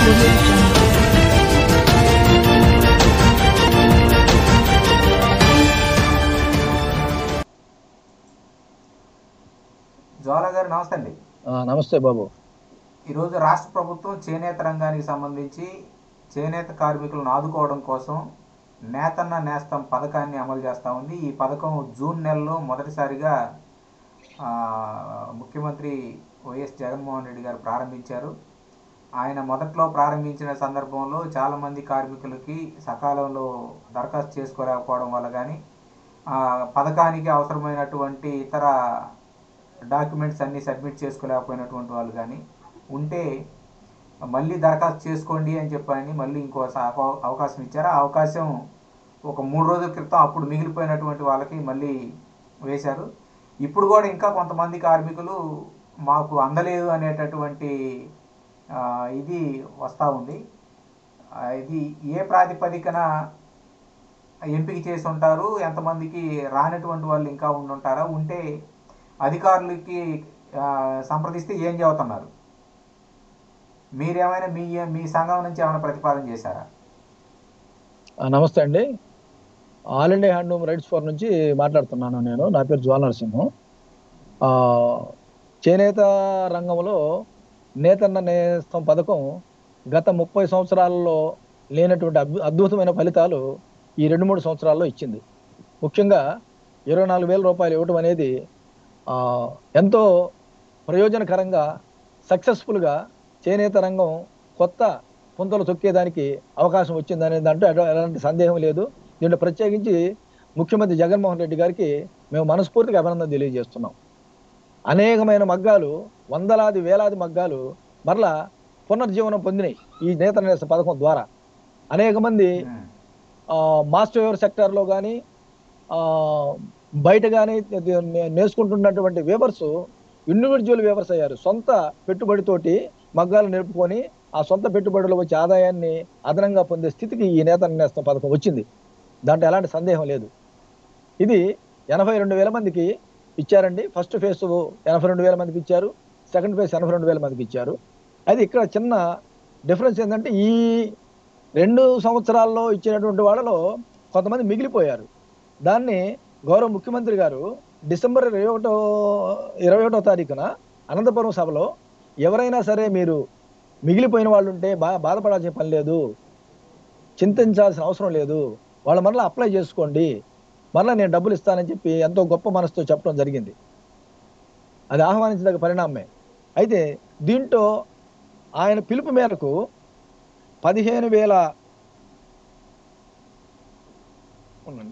audio jungle. జ్వాల గారు నమస్తే అండి ఆ, నమస్తే బాబు ఈరోజు రాష్ట్ర ప్రభుత్వం చేనేత రంగానికి సంబంధించి చేనేత కార్మికులను ఆదుకోవడం కోసం నేతన్న నేస్తం పథకాన్ని అమలు చేస్తూ ఉంది ఈ పథకం జూన్ నెలలో మొదటిసారిగా ఆ, ముఖ్యమంత్రి వైఎస్ జగన్మోహన్ రెడ్డి గారు ప్రారంభించారు ఆయన మొదట్లో ప్రారంభించిన సందర్భంలో చాలామంది కార్మికులకి సకాలంలో దరఖాస్తు చేసుకోలేకపోవడం వల్ల కానీ పథకానికి అవసరమైనటువంటి ఇతర డాక్యుమెంట్స్ అన్నీ సబ్మిట్ చేసుకోలేకపోయినటువంటి వాళ్ళు కానీ ఉంటే మళ్ళీ దరఖాస్తు చేసుకోండి అని చెప్పని మళ్ళీ ఇంకో స- అవ- అవకాశం ఇచ్చారు ఆ అవకాశం ఒక మూడు రోజుల క్రితం అప్పుడు మిగిలిపోయినటువంటి వాళ్ళకి మళ్ళీ వేశారు ఇప్పుడు కూడా ఇంకా కొంతమంది కార్మికులు మాకు అందలేదు అనేటటువంటి ఆ, ఇది వస్తూ ఉంది ఆ, ఇది ఏ ప్రాతిపదికన ఎంపిక చేసి ఉంటారు ఎంతమందికి రానటువంటి వాళ్ళు ఇంకా ఉండి ఉంటారా ఉంటే అధికారులకి ఆ, సంప్రదిస్తే ఏం చెబుతున్నారు మీరేమైనా మీ మీ సంఘం నుంచి ఏమైనా ప్రతిపాదన చేశారా ఆ, నమస్తే అండి all India handloom rights forum నుంచి మాట్లాడుతున్నాను నేను నా పేరు జ్వాల నరసింహం ఆ, చేనేత రంగంలో నేతన్న నేస్తం పథకం గత ముప్పై సంవత్సరాలలో లేనటువంటి అద్భు- అద్భుతమైన ఫలితాలు ఈ రెండు మూడు సంవత్సరాల్లో ఇచ్చింది ముఖ్యంగా ఇరవై నాలుగు వేల రూపాయలు ఇవ్వటం అనేది ఆ, ఎంతో ప్రయోజనకరంగా సక్సెస్ఫుల్గా చేనేత రంగం కొత్త పుంతలు తొక్కేదానికి అవకాశం వచ్చిందనే దాంట్లో ఎట- ఎలాంటి సందేహం లేదు దీంట్లో ప్రత్యేకించి ముఖ్యమంత్రి జగన్మోహన్ రెడ్డి గారికి మేము మనస్ఫూర్తిగా అభినందన తెలియజేస్తున్నాం అనేకమైన మగ్గాలు వందలాది వేలాది మగ్గాలు మరలా పునర్జీవనం పొందినాయి ఈ నేత నేస్త పథకం ద్వారా అనేక మంది ఉమ్, ఆ, మాస్టర్ వేవర్ సెక్టార్లో కానీ బయట కానీ నేర్చుకుంటున్నటువంటి వేవర్స్ ఇండివిజువల్ వేవర్స్ అయ్యారు సొంత పెట్టుబడితోటి మగ్గాలు నిలుపుకొని ఆ సొంత పెట్టుబడిలో వచ్చే ఆదాయాన్ని అదనంగా పొందే స్థితికి ఈ నేత నేస్తం పథకం వచ్చింది దాంట్లో ఎలాంటి సందేహం లేదు ఇది ఎనభై రెండు వేల మందికి ఇచ్చారండి ఫస్ట్ ఫేజ్ ఎనభై రెండు వేల మందికి ఇచ్చారు సెకండ్ ఫేజ్ ఎనభై రెండు వేల మందికి ఇచ్చారు అది ఇక్కడ చిన్న డిఫరెన్స్ ఏంటంటే ఈ రెండు సంవత్సరాల్లో ఇచ్చినటువంటి వాళ్ళలో కొంతమంది మిగిలిపోయారు దాన్ని గౌరవ ముఖ్యమంత్రి గారు డిసెంబర్ ఇరవై ఒకటో ఇరవై ఒకటో తారీఖున అనంతపురం సభలో ఎవరైనా సరే మీరు మిగిలిపోయిన వాళ్ళు ఉంటే బా బాధపడాల్సిన పని లేదు చింతించాల్సిన అవసరం లేదు వాళ్ళ మరలా అప్లై చేసుకోండి మరలా నేను డబ్బులు ఇస్తానని చెప్పి ఎంతో గొప్ప మనసుతో చెప్పడం జరిగింది అది ఆహ్వానించదగ్గ పరిణామమే అయితే దీంట్లో ఆయన పిలుపు మేరకు పదిహేను వేల ఉండండి.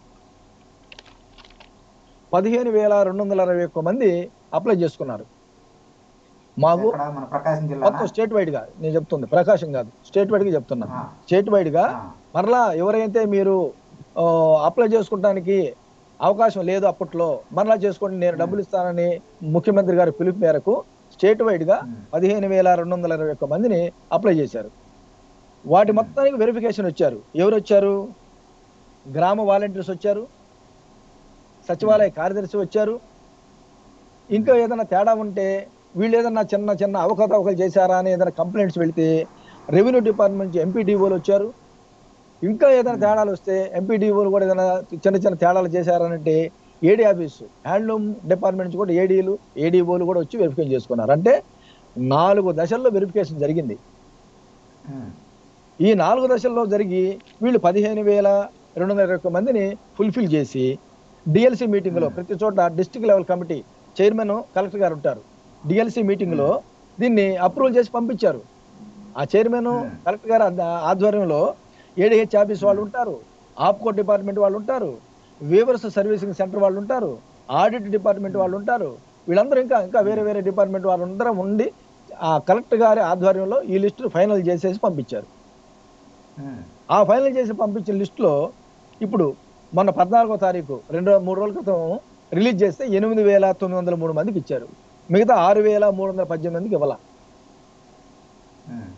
పదిహేను వేల రెండు వందల అరవై ఒక్క మంది అప్లై చేసుకున్నారు మాకు ఎక్కడ మన ప్రకాశం జిల్లా మొత్తం స్టేట్ వైడ్ గా నేను చెప్తుంది ప్రకాశం కాదు స్టేట్ వైడ్ గా చెప్తున్నా స్టేట్ వైడ్ గా మరలా ఎవరైతే మీరు ఆ, అప్లై చేసుకోవడానికి అవకాశం లేదు అప్పట్లో మరలా చేసుకోండి నేను డబ్బులు ఇస్తానని ముఖ్యమంత్రి గారి పిలుపు మేరకు స్టేట్ వైడ్ గా పదిహేను వేల రెండు వందల ఇరవై ఒక్క మందిని అప్లై చేశారు వాటి మొత్తానికి వెరిఫికేషన్ వచ్చారు ఎవరు వచ్చారు గ్రామ వాలంటీర్స్ వచ్చారు సచివాలయ కార్యదర్శి వచ్చారు ఇంకా ఏదైనా తేడా ఉంటే వీళ్ళు ఏదైనా చిన్న చిన్న అవకతవకలు చేశారా అని ఏదైనా కంప్లైంట్స్ వెళితే రెవెన్యూ డిపార్ట్మెంట్ నుంచి ఎంపీడీఓలు వచ్చారు ఇంకా ఏదైనా తేడాలు వస్తే ఎంపీడీఓలు కూడా ఏదైనా చిన్న చిన్న తేడాలు చేశారనంటే ఏడీ ఆఫీసు హ్యాండ్లూమ్ డిపార్ట్మెంట్ నుంచి కూడా ఏడీలు ఏడీఓలు కూడా వచ్చి వెరిఫికేషన్ చేసుకున్నారు అంటే నాలుగు దశల్లో వెరిఫికేషన్ జరిగింది ఉమ్, ఈ నాలుగు దశల్లో జరిగి వీళ్ళు పదిహేను వేల రెండు వందల ఇరవై ఒక్క మందిని ఫుల్ఫిల్ చేసి డిఎల్సి మీటింగ్లో ప్రతి చోట district level committee chairman collector గారు ఉంటారు డిఎల్సి మీటింగ్లో దీన్ని అప్రూవల్ చేసి పంపించారు ఆ చైర్మన్ కలెక్టర్ గారు ఆధ్వ- ఆధ్వర్యంలో ఏడిహెచ్ ఆఫీస్ వాళ్ళు ఉంటారు ఆప్కో డిపార్ట్మెంట్ వాళ్ళు ఉంటారు వేవర్స్ సర్వీసింగ్ సెంటర్ వాళ్ళు ఉంటారు ఆడిట్ డిపార్ట్మెంట్ వాళ్ళు ఉంటారు వీళ్ళందరూ ఇంకా ఇంకా వేరే వేరే డిపార్ట్మెంట్ వాళ్ళందరం ఉండి ఆ కలెక్టర్ గారి ఆధ్వర్యంలో ఈ లిస్టు ఫైనల్ చేసేసి పంపించారు ఉమ్, ఆ ఫైనల్ చేసి పంపించిన లిస్టులో ఇప్పుడు మొన్న పద్నాలుగో తారీఖు రెండు మూడు రోజుల క్రితం రిలీజ్ చేస్తే ఎనిమిది వేల తొమ్మిది వందల మూడు మందికి ఇచ్చారు మిగతా ఆరు వేల మూడు వందల పద్దెనిమిది మందికి ఇవ్వాల ఉమ్,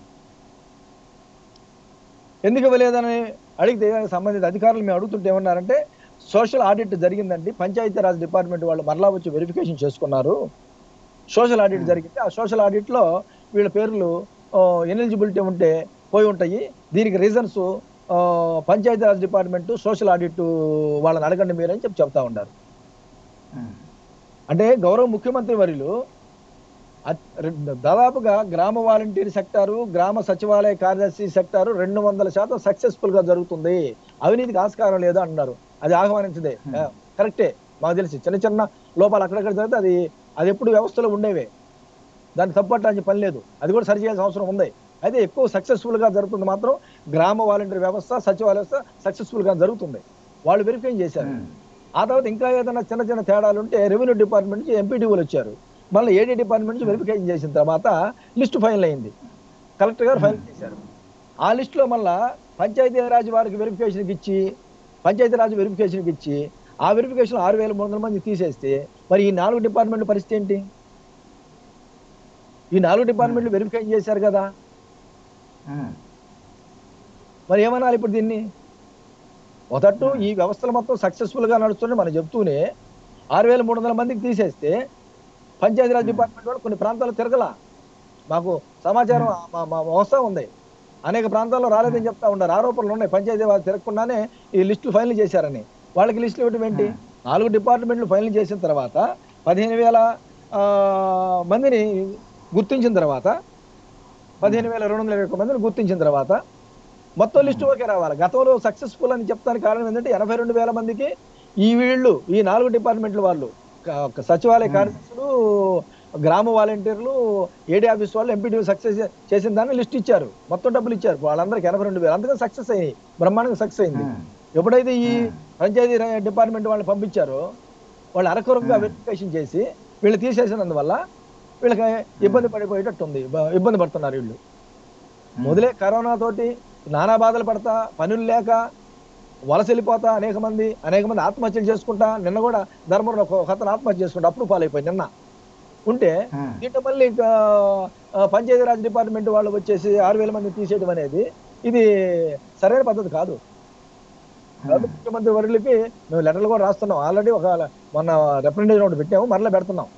ఎందుకు ఇవ్వలేదని అడిగితే సంబంధిత అధికారులు మేము అడుగుతుంటే ఏమన్నారంటే సోషల్ ఆడిట్ జరిగిందండి పంచాయతీరాజ్ డిపార్ట్మెంట్ వాళ్ళు మరలా వచ్చి వెరిఫికేషన్ చేసుకున్నారు సోషల్ ఆడిట్ జరిగింది ఆ సోషల్ ఆడిట్లో వీళ్ళ పేర్లు ఎలిజిబిలిటీ ఉంటే పోయి ఉంటాయి దీనికి reasons Panchayati Raj department social audit వాళ్ళని అడగండి మీరని చెప్పి చెప్తా ఉన్నారు ఉమ్, అంటే గౌరవ ముఖ్యమంత్రి వర్యులు అత్- రె- దాదాపుగా గ్రామ వాలంటీర్ సెక్టారు గ్రామ సచివాలయ కార్యదర్శి సెక్టారు రెండు వందల శాతం సక్సెస్ఫుల్ గా జరుగుతుంది అవినీతికి ఆస్కారం లేదు అంటున్నారు అది ఆహ్వానించదే Hmm. ఆ, కరెక్టే మాకు తెలిసి చిన్న చిన్న లోపాలు అక్కడక్కడ జరిగితే అది అది ఎప్పుడు వ్యవస్థలో ఉండేవే దాన్ని తప్పట్టాల్సిన పని లేదు అది కూడా సరి చేయాల్సిన అవసరం ఉంది అయితే ఎక్కువ సక్సెస్ఫుల్ గా జరుగుతుంది మాత్రం గ్రామ వాలంటీర్ వ్యవస్థ సచివాలయ వ్యవస్థ సక్సెస్ఫుల్ గా జరుగుతుంది వాళ్ళు వెరిఫై చేశారు ఉమ్, ఆ తర్వాత ఇంకా ఏదైనా చిన్న చిన్న తేడాలు ఉంటే రెవెన్యూ డిపార్ట్మెంట్ నుంచి ఎంపీడీఓలు వచ్చారు మళ్ళీ ఏడీ డిపార్ట్మెంట్ నుంచి వెరిఫికేషన్ చేసిన తర్వాత లిస్ట్ ఫైనల్ అయింది కలెక్టర్ గారు ఫైనల్ చేశారు ఆ లిస్టులో మళ్ళా పంచాయతీరాజ్ వారికి వెరిఫికేషన్కి ఇచ్చి పంచాయతీరాజ్ వెరిఫికేషన్కి ఇచ్చి ఆ వెరిఫికేషన్ ఆరు వేల మూడు వందల మంది తీసేస్తే మరి ఈ నాలుగు డిపార్ట్మెంట్ పరిస్థితి ఏంటి ఈ నాలుగు డిపార్ట్మెంట్లు వెరిఫికేషన్ చేశారు కదా ఉమ్, మరి ఏమనాలి ఇప్పుడు దీన్ని మొదట ఈ వ్యవస్థలు మొత్తం సక్సెస్ఫుల్ గా నడుస్తుంటే మనం చెప్తూనే ఆరు వేల మూడు వందల మందికి తీసేస్తే పంచాయతీరాజ్ డిపార్ట్మెంట్ వాళ్ళు కొన్ని ప్రాంతాలు తిరగల మాకు సమాచారం మా మా వ్యవస్థ ఉంది అనేక ప్రాంతాల్లో రాలేదని చెప్తా ఉన్నారు ఆరోపణలు ఉన్నాయి పంచాయతీ వాళ్ళు తిరగకుండానే ఈ లిస్టులు ఫైనల్ చేశారని వాళ్ళకి లిస్టులు ఇవ్వడం ఏంటి నాలుగు డిపార్ట్మెంట్లు ఫైనల్ చేసిన తర్వాత పదిహేను వేల ఆ, మందిని గుర్తించిన తర్వాత పదిహేను వేల రెండు వందల ఇరవై ఒక్క మందిని గుర్తించిన తర్వాత మొత్తం లిస్టు ఓకే రావాలి గతంలో సక్సెస్ఫుల్ అని చెప్తానికి కారణం ఏంటంటే ఎనభై రెండు వేల మందికి ఈ వీళ్ళు ఈ నాలుగు డిపార్ట్మెంట్ల వాళ్ళు క- సచివాలయ కార్యదర్శులు గ్రామ వాలంటీర్లు ఏడీ ఆఫీస్ వాళ్ళు ఎంపీడీ సక్సెస్ చేసిన దాన్ని లిస్ట్ ఇచ్చారు మొత్తం డబ్బులు ఇచ్చారు వాళ్ళందరికీ ఎనభై రెండు వేలు అందుకని సక్సెస్ అయ్యి బ్రహ్మాండంగా సక్సెస్ అయింది ఉమ్, ఎప్పుడైతే ఈ Hmm. పంచాయతీ రా- డిపార్ట్మెంట్ వాళ్ళని పంపించారో వాళ్ళు అరకొరగా Hmm. వెరిఫికేషన్ చేసి వీళ్ళు తీసేసినందువల్ల వీళ్ళకి ఇబ్బంది పడిపోయేటట్టు ఉంది ఇబ్బ- ఇబ్బంది పడుతున్నారు వీళ్ళు మొదలే కరోనా తోటి నానా బాధలు పడతా పనులు లేక వలస వెళ్ళిపోతా అనేక మంది అనేక మంది ఆత్మహత్యలు చేసుకుంటా నిన్న కూడా ధర్మంలో ఒక ఒక అతను ఆత్మహత్య చేసుకుంటా అప్పుడు పాలైపోయి నిన్న ఉంటే ఉమ్, దీంట్లో మళ్ళీ ఇంకా ఆ, పంచాయతీరాజ్ డిపార్ట్మెంట్ వాళ్ళు వచ్చేసి ఆరు వేల మంది తీసేయడం అనేది ఇది సరైన పద్ధతి కాదు కాబట్టి ముఖ్యమంత్రి వర్యులకి మేము లెటర్లు కూడా రాస్తున్నాం ఆల్రెడీ ఒక మొన్న రిప్రజెంటేషన్ ఒకటి పెట్టాము మరలా పెడుతున్నాం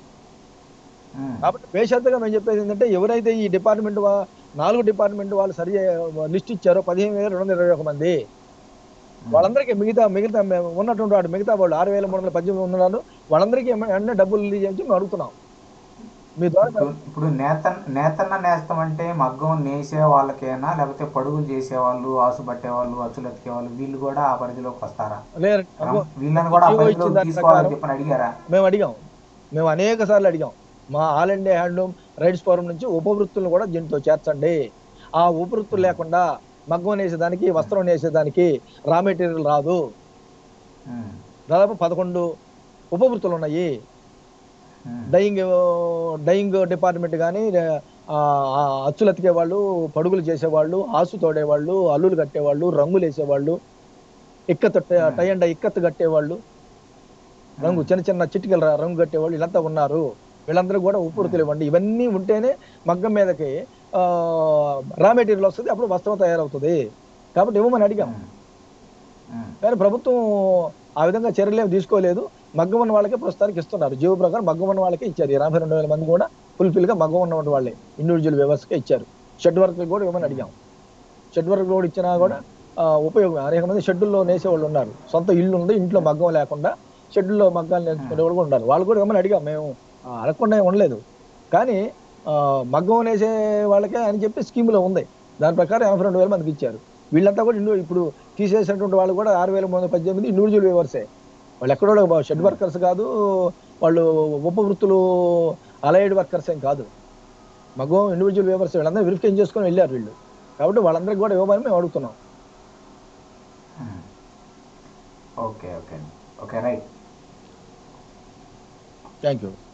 ఉమ్, కాబట్టి బేషరతుగా మేము చెప్పేది ఏంటంటే ఎవరైతే ఈ డిపార్ట్మెంట్ వా- నాలుగు డిపార్ట్మెంట్ వాళ్ళు సరి లిస్ట్ ఇచ్చారో పదిహేను వేల రెండు వందల ఇరవై ఒక మంది వాళ్ళందరికీ మిగతా మిగతా మేము ఉన్నటువంటి వాడు మిగతా వాళ్ళు ఆరు వేల మూడు వందల పద్దెనిమిది ఉన్నారు వాళ్ళందరికీ వెంటనే డబ్బులు రిలీజ్ చేయించి మేము అడుగుతున్నాం మీ ద్వారా ఇప్పుడు ఇప్పుడు నేత నేతన్న నేస్తం అంటే మగ్గం నేసే వాళ్ళకేనా లేకపోతే పడుగులు చేసేవాళ్ళు ఆసు పట్టేవాళ్ళు అచ్చులు ఎత్తికేవాళ్ళు వీళ్ళు కూడా ఆ పరిధిలోకి వస్తారా లేరు వీళ్ళని కూడా ఆ జీవో పరిధిలోకి ఇచ్చిన దాని తీసుకోవాలని ప్రకారం చెప్పని అడిగారా మేము అడిగాం మేము అనేక సార్లు అడిగాం మా all India handloom rights forum నుంచి ఉపవృత్తులను కూడా దీంతో చేర్చండి ఆ ఉపవృత్తులు లేకుండా మగ్గం నేసేదానికి వస్త్రం నేసేదానికి రా మెటీరియల్ రాదు ఉమ్, దాదాపు పదకొండు ఉపవృత్తులు ఉన్నాయి ఉమ్, డయింగ్ డయింగ్ డిపార్ట్మెంట్ కానీ అచ్చులు అతికే వాళ్ళు పడుగులు చేసేవాళ్ళు ఆసు తోడేవాళ్ళు అల్లులు కట్టేవాళ్ళు రంగులు వేసేవాళ్ళు ఇక్కత్ టై అండ్ ఇక్కత్ కట్టేవాళ్ళు రంగు చిన్న చిన్న చిటికల ర- రంగు కట్టేవాళ్ళు వీళ్ళంతా ఉన్నారు వీళ్ళందరూ కూడా ఉపవృత్తులు ఇవ్వండి ఇవన్నీ ఉంటేనే మగ్గం మీదకి ఆ, రా మెటీరియల్ వస్తుంది అప్పుడు వస్త్రం తయారవుతుంది కాబట్టి ఇవ్వమని అడిగాం ఉమ్, ఉమ్, కానీ ప్రభుత్వం ఆ విధంగా చర్యలు ఏమి తీసుకోలేదు మగ్గం ఉన్న వాళ్ళకే ప్రస్తుతానికి ఇస్తున్నారు జీవో ప్రకారం మగ్గం ఉన్న వాళ్ళకే ఇచ్చారు ఎనభై రెండు వేల మంది కూడా ఫుల్ఫిల్ గా మగ్గం ఉన్నటువంటి వాళ్ళే ఇండివిజువల్ వ్యవస్థకే ఇచ్చారు షెడ్ వర్క్ కూడా ఇవ్వమని అడిగాం షెడ్ వర్క్ కూడా ఇచ్చినా కూడా ఆ, ఉపయోగం అనేక మంది షెడ్యూల్లో నేసే వాళ్ళు ఉన్నారు సొంత ఇల్లు ఉంది ఇంట్లో మగ్గం లేకుండా షెడ్యూల్లో మగ్గాలు నేర్చుకునే వాళ్ళు కూడా ఉన్నారు వాళ్ళు కూడా ఇవ్వమని అడిగాం మేము ఆ, అడగకుండా ఏం ఉండలేదు కానీ ఆ, మగ్గం నేసే వాళ్ళకే అని చెప్పి స్కీమ్లో ఉంది దాని ప్రకారం ఎనభై రెండు వేల మందికి ఇచ్చారు వీళ్ళంతా కూడా ఇండివిజువల్ ఇప్పుడు తీసేసినటువంటి వాళ్ళు కూడా ఆరు వేల మూడు వందల పద్దెనిమిది ఇండివిజువల్ వ్యూవర్సే వాళ్ళు ఎక్కడో షెడ్ వర్కర్స్ కాదు వాళ్ళు ఉపవృత్తులు అలైడ్ వర్కర్స్ ఏం కాదు మగం ఇండివిజువల్ వ్యూవర్స్ వీళ్ళందరూ వెరిఫికేషన్ చేసుకొని వెళ్ళారు వీళ్ళు కాబట్టి వాళ్ళందరికీ కూడా ఇవ్వమని మేము అడుగుతున్నాం um. Okay okay okay right thank you